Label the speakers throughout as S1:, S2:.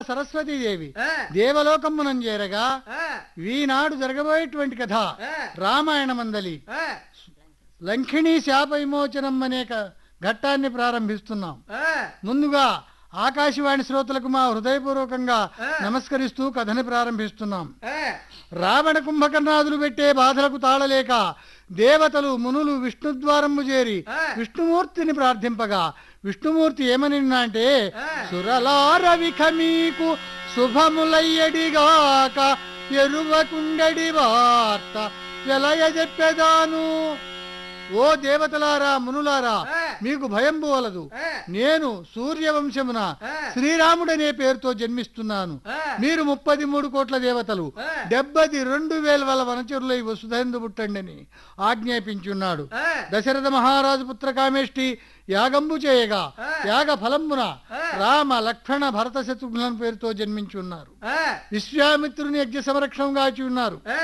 S1: సరస్వతీదేవి
S2: ఆ,
S1: దేవలోకమ్మునం చేరగా
S2: ఆ,
S1: ఈనాడు జరగబోయేటువంటి కథ
S2: ఆ,
S1: రామాయణమందలి
S2: ఆ,
S1: లంకిణీ శాప విమోచనం అనే క- ఘట్టాన్ని ప్రారంభిస్తున్నాం
S2: ఆ,
S1: ముందుగా ఆకాశవాణి శ్రోతలకు మా హృదయపూర్వకంగా నమస్కరిస్తూ కథని ప్రారంభిస్తున్నాం
S2: ఆ,
S1: రావణ కుంభకర్ణాదులు పెట్టే బాధలకు తాళలేక దేవతలు మునులు విష్ణుద్వారము చేరి
S2: ఆ.
S1: విష్ణుమూర్తిని ప్రార్థింపగా విష్ణుమూర్తి ఏమని అంటే
S2: ఆ.
S1: సురలారవిఖ మీకు శుభములయ్యడిగాక ఎరువకుండడి వార్త వెలయ చెప్పెదాను ఓ దేవతలారా మునులారా
S2: ఆ.
S1: మీకు భయం పోలదు
S2: ఆ,
S1: నేను సూర్యవంశమున
S2: ఆ.
S1: శ్రీరాముడనే పేరుతో జన్మిస్తున్నాను
S2: ఆ,
S1: మీరు ముప్పది మూడు కోట్ల దేవతలు
S2: ఆ.
S1: డెబ్బది రెండు వేల వల వనచరులై వసుధైందు పుట్టండిని ఆజ్ఞాపించున్నాడు
S2: ఆ,
S1: దశరథ మహారాజు పుత్ర కామేష్టి యాగంబు చేయగా
S2: ఆ.
S1: యాగ ఫలమున
S2: ఆ.
S1: రామ లక్ష్మణ భరత శత్రుఘ్నుల పేరుతో జన్మించున్నారు
S2: ఆ,
S1: విశ్వామిత్రుని యజ్ఞ సంరక్షణం గాచి ఉన్నారు
S2: ఆ,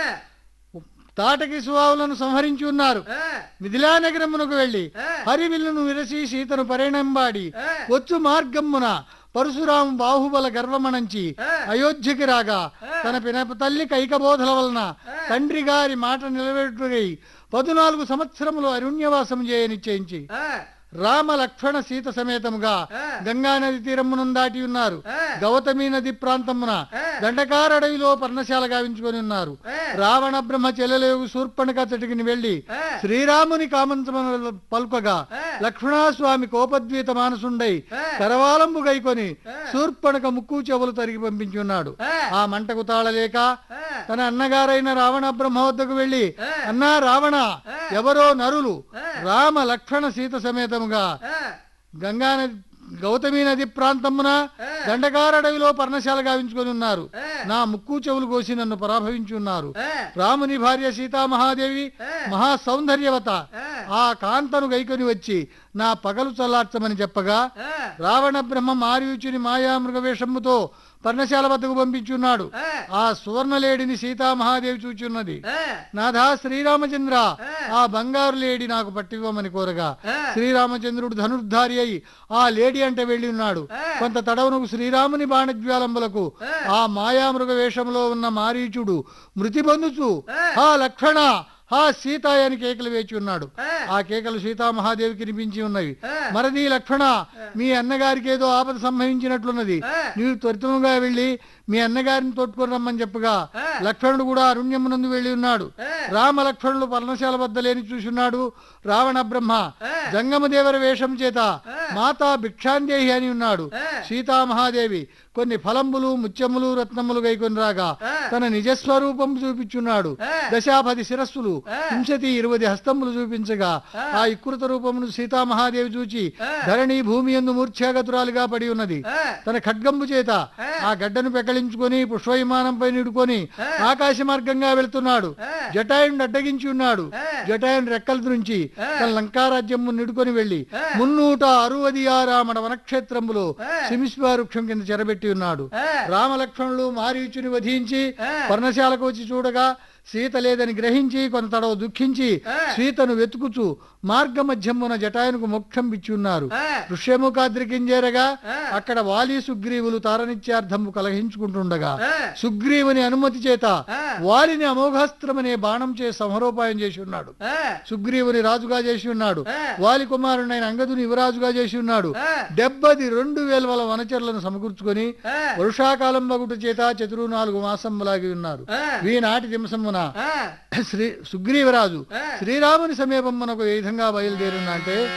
S1: తాటకి సువావులను సంహరించి ఉన్నారు
S2: ఆ,
S1: మిథిలా నగరమునకు వెళ్లి
S2: ఆ.
S1: హరివిల్లును విరసి సీతను పరిణంబాడి
S2: ఆ.
S1: వచ్చు మార్గమ్మున పరశురాము బాహుబల గర్వమణంచి
S2: ఆ.
S1: అయోధ్యకి రాగా తన పినప తల్లి కైకబోధల వలన తండ్రి గారి మాట నిలబెట్టుకై పదునాలుగు సంవత్సరములు అరుణ్యవాసం చేయ నిశ్చయించి
S2: ఆ,
S1: రామ లక్ష్మణ సీత సమేతముగా
S2: ఆ.
S1: గంగా నది తీరమును దాటి ఉన్నారు
S2: ఆ.
S1: గౌతమి నది ప్రాంతమున
S2: ఆ.
S1: దండకారడవిలో పర్ణశాల గావించుకొని ఉన్నారు
S2: ఆ.
S1: రావణ బ్రహ్మ చెల్లెలేవు శూర్పణక తటికిని వెళ్లి
S2: ఆ.
S1: శ్రీరాముని కామంతమున పలుకగా
S2: ఆ.
S1: లక్ష్మణస్వామి కోపద్వీత మానసుండై
S2: ఆ.
S1: కరవాలంబు గైకొని
S2: ఆ.
S1: శూర్పణక ముక్కు చెవులు తరిగి పంపించున్నాడు
S2: ఆ.
S1: ఆ మంటకు తాళలేక
S2: ఆ,
S1: తన అన్నగారైన రావణ బ్రహ్మ వద్దకు వెళ్లి
S2: ఆ.
S1: అన్నా రావణ
S2: ఆ.
S1: ఎవరో నరులు
S2: ఆ.
S1: రామ లక్ష్మణ సీత సమేతముగా
S2: ఆ,
S1: గంగా నది గౌతమి నది ప్రాంతమున
S2: ఆ.
S1: దండకారడవిలో పర్ణశాల గావించుకొని ఉన్నారు
S2: ఆ.
S1: నా ముక్కు చెవులు కోసి నన్ను పరాభవించున్నారు
S2: ఆ,
S1: రాముని భార్య సీతామహాదేవి
S2: ఆ.
S1: మహా సౌందర్యవత
S2: ఆ.
S1: ఆ కాంతను గైకొని వచ్చి నా పగలు చల్లార్చమని చెప్పగా
S2: ఆ,
S1: రావణ బ్రహ్మ మారీచుని మాయామృగ వేషముతో పర్ణశాల వద్దకు పంపించున్నాడు
S2: ఆ,
S1: ఆ సువర్ణలేడిని సీతామహాదేవి చూచున్నది
S2: ఆ,
S1: నాథా శ్రీరామచంద్ర
S2: ఆ.
S1: ఆ బంగారు లేడి నాకు పట్టివ్వమని కోరగా
S2: ఆ.
S1: శ్రీరామచంద్రుడు ధనుర్ధారి అయి ఆ లేడి అంటే వెళ్ళి ఉన్నాడు
S2: ఆ.
S1: కొంత తడవనకు శ్రీరాముని బాణజ్వాలంబులకు
S2: ఆ.
S1: ఆ మాయామృగ వేషంలో ఉన్న మారీచుడు మృతి పొందుచు
S2: ఆ.
S1: హా లక్ష్మణ హా సీత అని కేకలు వేచి ఉన్నాడు
S2: ఆ.
S1: ఆ కేకలు సీతామహాదేవికి వినిపించి ఉన్నవి
S2: ఆ.
S1: మరది లక్ష్మణ మీ అన్నగారికి ఏదో ఆపద సంభవించినట్లున్నది
S2: ఆ.
S1: నీవు త్వరితముగా వెళ్ళి మీ అన్నగారిని తోట్టుకొని రమ్మని చెప్పగా
S2: ఆ.
S1: లక్ష్మణుడు కూడా అరుణ్యమునందు వెళ్ళి ఉన్నాడు
S2: ఆ.
S1: రామ లక్ష్మణులు పర్ణశాల వద్ద లేని చూచున్నాడు రావణ బ్రహ్మ
S2: ఆ.
S1: జంగమదేవర వేషం చేత
S2: ఆ.
S1: మాతా భిక్షాందేహి అని ఉన్నాడు
S2: ఆ.
S1: సీతామహాదేవి కొన్ని ఫలంబులు ముత్యములు రత్నములు గైకొని రాగా
S2: ఆ.
S1: తన నిజస్వరూపం చూపించున్నాడు
S2: ఆ.
S1: దశాపది శిరస్సులు
S2: ఆ.
S1: హింసతి ఇరవై హస్తములు చూపించగా
S2: ఆ.
S1: ఆ ఇకృత రూపమును సీతామహాదేవి చూచి
S2: ఆ.
S1: ధరణి భూమి ఎందు మూర్ఛాగతురాలుగా పడి ఉన్నది
S2: ఆ,
S1: తన ఖడ్గంబు చేత
S2: ఆ.
S1: ఆ గడ్డను పెకలించుకొని పుష్పవిమానంపై నిడుకొని
S2: ఆ.
S1: ఆకాశ మార్గంగా వెళ్తున్నాడు
S2: ఆ.
S1: జటాయుని అడ్డగించి ఉన్నాడు
S2: ఆ.
S1: జటాయుని రెక్కల నుంచి
S2: ఆ.
S1: తన లంకారాజ్యము నిడుకొని వెళ్లి
S2: ఆ.
S1: మున్నూట అరువది ఆరామణ వనక్షేత్రములో
S2: ఆ.
S1: సిమిస్వారుక్షం కింద చెరబెట్టి ఉన్నాడు
S2: ఆ.
S1: రామలక్ష్మణులు మారీచుని వధించి
S2: ఆ.
S1: పర్ణశాలకు వచ్చి చూడగా సీత లేదని గ్రహించి కొంత తడవ దుఃఖించి
S2: ఆ.
S1: సీతను వెతుకుచు మార్గ మధ్యమున జటాయునికి మోక్షం ఇచ్చున్నారు
S2: ఆ.
S1: ఋష్యముఖాద్రికింజేరగా
S2: ఆ.
S1: అక్కడ వాలి సుగ్రీవులు తారనిత్యార్థము కలహించుకుంటుండగా
S2: ఆ.
S1: సుగ్రీవుని అనుమతి చేత
S2: ఆ.
S1: వాలిని అమోఘాస్త్రమనే బాణం చే సంహరోపాయం చేసి ఉన్నాడు
S2: ఆ,
S1: సుగ్రీవుని రాజుగా చేసి ఉన్నాడు
S2: ఆ.
S1: వాలి కుమారుడైన అంగదుని యువరాజుగా చేసి ఉన్నాడు
S2: ఆ.
S1: డెబ్బది రెండు వేల వల వనచరులను సమకూర్చుకొని
S2: ఆ.
S1: వర్షాకాలం బగుట చేత చతురు నాలుగు మాసములాగి ఉన్నారు
S2: ఆ.
S1: వీనాటి దింసమున
S2: ఆ,
S1: శ్రీ సుగ్రీవరాజు
S2: ఆ.
S1: శ్రీరాముని సమీపమునకు ఏ విధంగా బయలుదేరున్నా అంటే